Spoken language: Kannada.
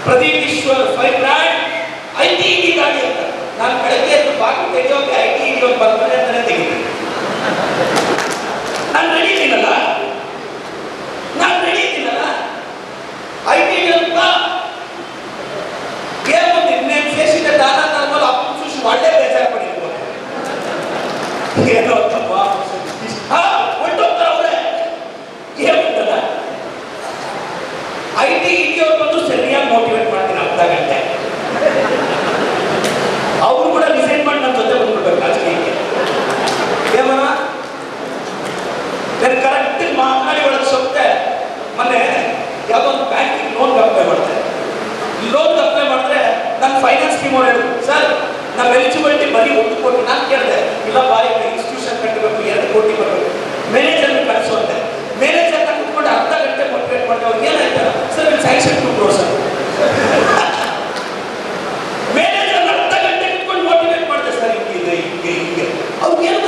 Pradeep Eshwar five brand I T ಇ ಗಾಡಿ ಅಂತ ನಾನು ಬೆಳಗ್ಗೆ ಎದ್ದು ಬಾಗಿಲು ತೆಗೆಯೋಕೆ ಐ ಟಿ ಇ ಒಂದು ಬರ್ತಾರೆ ಅಂತಾನೆ ತೆಗಿತೀನಿ ನಾನು ರೆಡಿ ಇದ್ದೀನಲ್ಲ ನಾನು ರೆಡಿ ಇದ್ದೀನಲ್ಲ ಐ ಟಿ ಅಂತ ಏಮಂದಿ నేను చేసిన దానా ధర్మాలు అప్పుడు చూసి వాళ్ళే బేజారు పడిపోతారు ఏదో తప్ప ఒంటొస్తారు ಅವರೇ ಏಮಂತಲ್ಲ ಐ ಟಿ ಇಟಿಯವ್ರು ಬಂದು ಸರಿಯಾಗಿ ಮೋಟಿವೇಟ್ ಮಾಡ್ತೀನಿ ಅರ್ಧ ಗಂಟೆ ಅವರು ಕೂಡ ರಿಸೈನ್ ಮಾಡಿ ನನ್ನ ಜೊತೆ ಬಂದ್ಬಿಡ್ಬೇಕು ರಾಜಕೀಯಕ್ಕೆ ಏಮನ నేను ಕರೆಕ್ಟ್ ಮಾತನಾಡಿ ಒಳಗೆ ಸೊತ್ತೆ ಮೊನ್ನೆ ಯಾವುದೋ ಒಂದು ಬ್ಯಾಂಕಿಗೆ ಲೋನ್ ಅಪ್ಲೈ ಮಾಡ್ತೆ ಲೋನ್ ಅಪ್ಲೈ ಮಾಡಿದ್ರೆ ನನ್ನ ಫೈನಾನ್ಸ್ ಟೀಮ್ ಅವ್ರು ಹೇಳಿದ್ರು ಸರ್ ನಮ್ಮ ಎಲಿಜಿಬಿಲಿಟಿ ಬರೀ ಒಂದು ಕೋಟಿ ನಾನು ಕೇಳಿದೆ ಇಲ್ಲ ಬಾರಿ ಇನ್ಸ್ಟಿಟ್ಯೂಷನ್ ಕಟ್ಟಬೇಕು ಎರಡು ಕೋಟಿ ಬರಬೇಕು ಮ್ಯಾನೇಜರ್ನ ಕಳಿಸು ಅಂತೆ ಮ್ಯಾನೇಜರ್ನ ಕುತ್ಕೊಂಡು ಅರ್ಧ ಗಂಟೆ ಮೋಟಿವೇಟ್ ಮಾಡಿದೆ ಅವ್ರು ಏನಾಯ್ತು ಸರ್ ಇಲ್ಲಿ sanction two crore sir manager ಅರ್ಧ ಗಂಟೆ ಕುತ್ಕೊಂಡು ಮೋಟಿವೇಟ್ ಮಾಡಿದೆ ಸರ್ ಹಿಂಗೆ ಹಿಂಗೆ ಹಿಂಗೆ ಅವ್ರಿಗೆ